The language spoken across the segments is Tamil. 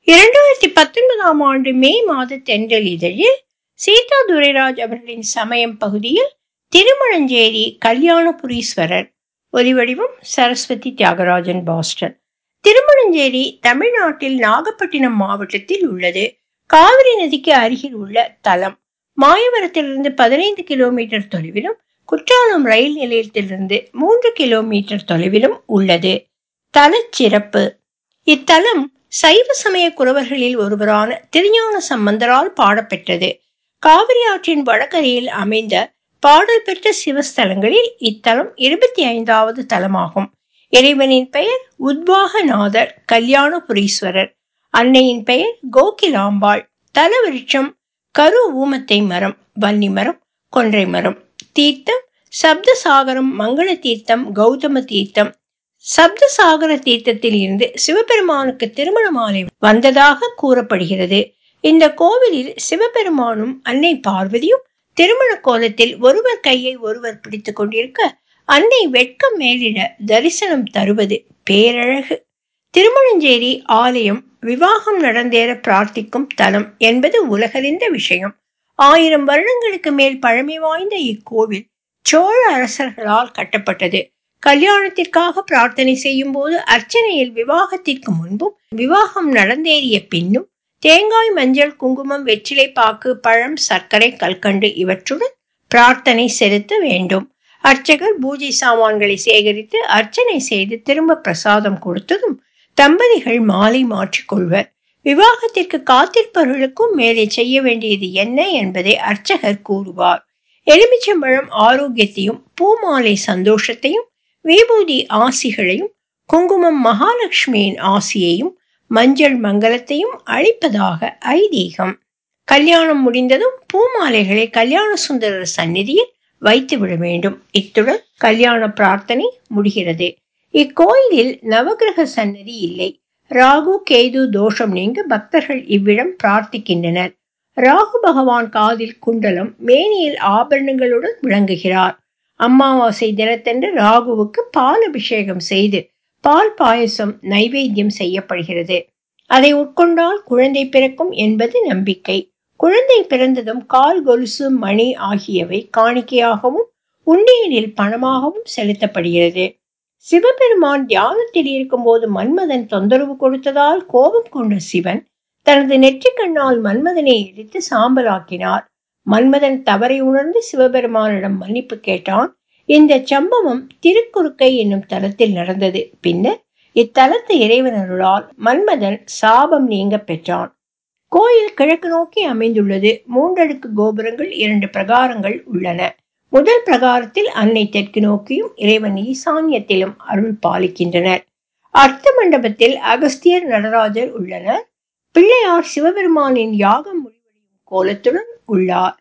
இரண்டாயிரத்தி பத்தொன்பதாம் ஆண்டு மே மாத தென்றல் இதழில் சீதா துரைராஜ் அவர்களின் சமயம் பகுதியில் திருமணஞ்சேரி கல்யாணபுரீஸ்வரர் ஒலிவடிவம் சரஸ்வதி தியாகராஜன் பாஸ்டன் திருமணஞ்சேரி தமிழ்நாட்டில் நாகப்பட்டினம் மாவட்டத்தில் உள்ளது காவிரி நதிக்கு அருகில் உள்ள தலம் மாயவரத்திலிருந்து பதினைந்து கிலோமீட்டர் தொலைவிலும் குற்றாலம் ரயில் நிலையத்திலிருந்து மூன்று கிலோமீட்டர் தொலைவிலும் உள்ளது தலச்சிறப்பு இத்தலம் சைவ சமய குறவர்களில் ஒருவரான திருஞான சம்பந்தரால் பாடப்பெற்றது காவிரி ஆற்றின் வடகரையில் அமைந்த பாடல் பெற்ற சிவஸ்தலங்களில் இத்தலம் இருபத்தி ஐந்தாவது தலமாகும் இறைவனின் பெயர் உத்வாகநாதர் கல்யாணபுரீஸ்வரர் அன்னையின் பெயர் கோகிலாம்பாள் தல விருட்சம் கரு ஊமத்தை மரம் வன்னி மரம் கொன்றை மரம் தீர்த்தம் சப்தசாகரம் மங்கள தீர்த்தம் கௌதம தீர்த்தம் சப்தசாகர தீர்த்தத்தில் இருந்து சிவபெருமானுக்கு திருமண மாலை வந்ததாக கூறப்படுகிறது இந்த கோவிலில் சிவபெருமானும் அன்னை பார்வதியும் திருமண கோலத்தில் ஒருவர் கையை ஒருவர் பிடித்துக் கொண்டிருக்க அன்னை வெட்கம் மேலிட தரிசனம் தருவது பேரழகு திருமணஞ்சேரி ஆலயம் விவாகம் நடந்தேற பிரார்த்திக்கும் தலம் என்பது உலகறிந்த விஷயம் ஆயிரம் வருடங்களுக்கு மேல் பழமை வாய்ந்த இக்கோவில் சோழ அரசர்களால் கட்டப்பட்டது கல்யாணத்திற்காக பிரார்த்தனை செய்யும் போது அர்ச்சனையில் விவாகத்திற்கு முன்பும் விவாகம் நடந்தேறிய பின்னும் தேங்காய் மஞ்சள் குங்குமம் வெற்றிலை பாக்கு பழம் சர்க்கரை கல்கண்டு இவற்றுடன் பிரார்த்தனை செலுத்த வேண்டும் அர்ச்சகர் பூஜை சாமான்களை சேகரித்து அர்ச்சனை செய்து திரும்ப பிரசாதம் கொடுத்ததும் தம்பதிகள் மாலை மாற்றிக்கொள்வர் விவாகத்திற்கு காத்திருப்பவர்களுக்கும் மேலே செய்ய வேண்டியது என்ன என்பதை அர்ச்சகர் கூறுவார் எலுமிச்சம்பழம் ஆரோக்கியத்தையும் பூமாலை சந்தோஷத்தையும் விபூதி ஆசிகளையும் குங்குமம் மகாலட்சுமியின் ஆசியையும் மஞ்சள் மங்களத்தையும் அளிப்பதாக ஐதீகம் கல்யாணம் முடிந்ததும் பூமாலைகளை கல்யாண சுந்தரர் சந்நிதியில் வைத்து விட வேண்டும் இத்துடன் கல்யாண பிரார்த்தனை முடிகிறது இக்கோயிலில் நவகிரக சன்னதி இல்லை ராகு கேது தோஷம் நீங்க பக்தர்கள் இவ்விடம் பிரார்த்திக்கின்றனர் ராகு பகவான் காதில் குண்டலம் மேனியில் ஆபரணங்களுடன் விளங்குகிறார் அமாவாசை தினத்தன்று ராகுவுக்கு பால் அபிஷேகம் செய்து பால் பாயசம் நைவேத்தியம் செய்யப்படுகிறது அதை உட்கொண்டால் குழந்தை பிறக்கும் என்பது நம்பிக்கை குழந்தை பிறந்ததும் கால் கொலுசு மணி ஆகியவை காணிக்கையாகவும் உண்டியலில் பணமாகவும் செலுத்தப்படுகிறது சிவபெருமான் தியானத்தில் இருக்கும்போது மன்மதன் தொந்தரவு கொடுத்ததால் கோபம் கொண்ட சிவன் தனது நெற்றிக் கண்ணால் மன்மதனை இடித்து சாம்பலாக்கினார் மன்மதன் தவறை உணர்ந்து சிவபெருமானிடம் மன்னிப்பு கேட்டான் இந்த சம்பவம் திருக்குறுக்கை என்னும் தலத்தில் நடந்தது பின்னர் இத்தலத்து இறைவனருளால் மன்மதன் சாபம் நீங்க பெற்றான் கோயில் கிழக்கு நோக்கி அமைந்துள்ளது மூன்றடுக்கு கோபுரங்கள் இரண்டு பிரகாரங்கள் உள்ளன முதல் பிரகாரத்தில் அன்னை தெற்கு நோக்கியும் இறைவன் ஈசான்யத்திலும் அருள் பாலிக்கின்றனர் அர்த்த மண்டபத்தில் அகஸ்தியர் நடராஜர் உள்ளனர் பிள்ளையார் சிவபெருமானின் யாகம் முடிவடையும் கோலத்துடன் உள்ளார்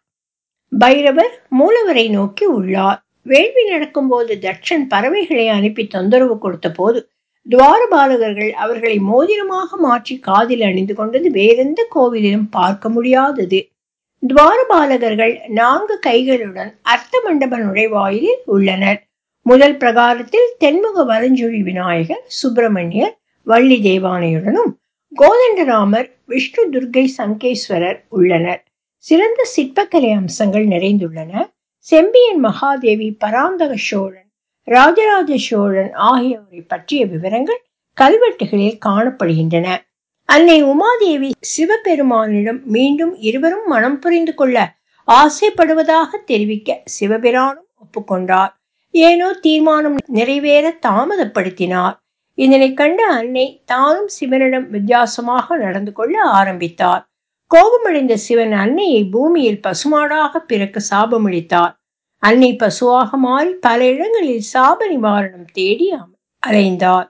பைரவர் மூலவரை நோக்கி உள்ளார் வேள்வி நடக்கும் போது தட்சன் பறவைகளை அனுப்பி தொந்தரவு கொடுத்த போது துவாரபாலகர்கள் அவர்களை மோதிரமாக மாற்றி காதில் அணிந்து கொண்டது வேறெந்த கோவிலிலும் பார்க்க முடியாதது துவாரபாலகர்கள் நான்கு கைகளுடன் அர்த்த மண்டப நுழைவாயிலில் உள்ளனர் முதல் பிரகாரத்தில் தென்முக வரஞ்சுழி விநாயகர் சுப்பிரமணியர் வள்ளி தேவானையுடனும் கோதண்டராமர் விஷ்ணு துர்கை சங்கேஸ்வரர் உள்ளனர் சிறந்த சிற்பக்கலை அம்சங்கள் நிறைந்துள்ளன செம்பியன் மகாதேவி பராந்தக சோழன் ராஜராஜ சோழன் ஆகியோரை பற்றிய விவரங்கள் கல்வெட்டுகளில் காணப்படுகின்றன அன்னை உமாதேவி சிவபெருமானிடம் மீண்டும் இருவரும் மனம் புரிந்து கொள்ள ஆசைப்படுவதாக தெரிவிக்க சிவபிரானும் ஒப்புக்கொண்டார் ஏனோ தீர்மானம் நிறைவேற தாமதப்படுத்தினார் இதனை கண்ட அன்னை தானும் சிவனிடம் வித்தியாசமாக நடந்து கொள்ள ஆரம்பித்தார் கோபமடைந்த சிவன் அன்னையை பூமியில் பசுமாடாக பிறக்க சாபமளித்தார் அன்னை பசுவாக மாறி பல இடங்களில் சாப நிவாரணம் தேடி அலைந்தார்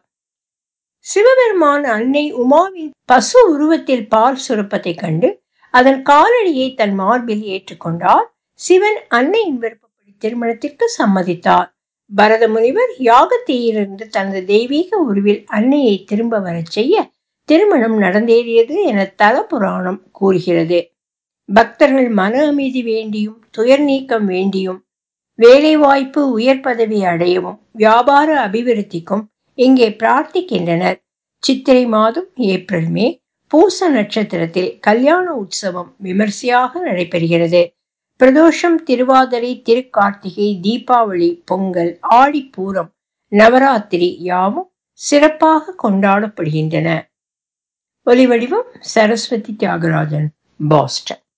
சிவபெருமான் அன்னை உமாவின் பசு உருவத்தில் பால் சுரப்பதை கண்டு அதன் காலடியை தன் மார்பில் ஏற்றுக்கொண்டார் சிவன் அன்னையின் விருப்பப்படி திருமணத்திற்கு சம்மதித்தார் பரத முனிவர் யாகத்தீயிலிருந்து தனது தெய்வீக உருவில் அன்னையை திரும்ப வரச் செய்ய திருமணம் நடந்தேறியது என தல புராணம் கூறுகிறது பக்தர்கள் மன அமைதி வேண்டியும் துயர் நீக்கம் வேண்டியும் வேலைவாய்ப்பு உயர் பதவி அடையவும் வியாபார அபிவிருத்திக்கும் இங்கே பிரார்த்திக்கின்றனர் சித்திரை மாதம் ஏப்ரல் மே பூச நட்சத்திரத்தில் கல்யாண உற்சவம் விமர்சையாக நடைபெறுகிறது பிரதோஷம் திருவாதிரை திருக்கார்த்திகை தீபாவளி பொங்கல் ஆடிப்பூரம் நவராத்திரி யாவும் சிறப்பாக கொண்டாடப்படுகின்றன ஒலிவடிவம் சரஸ்வதி தியாகராஜன் பாஸ்டன்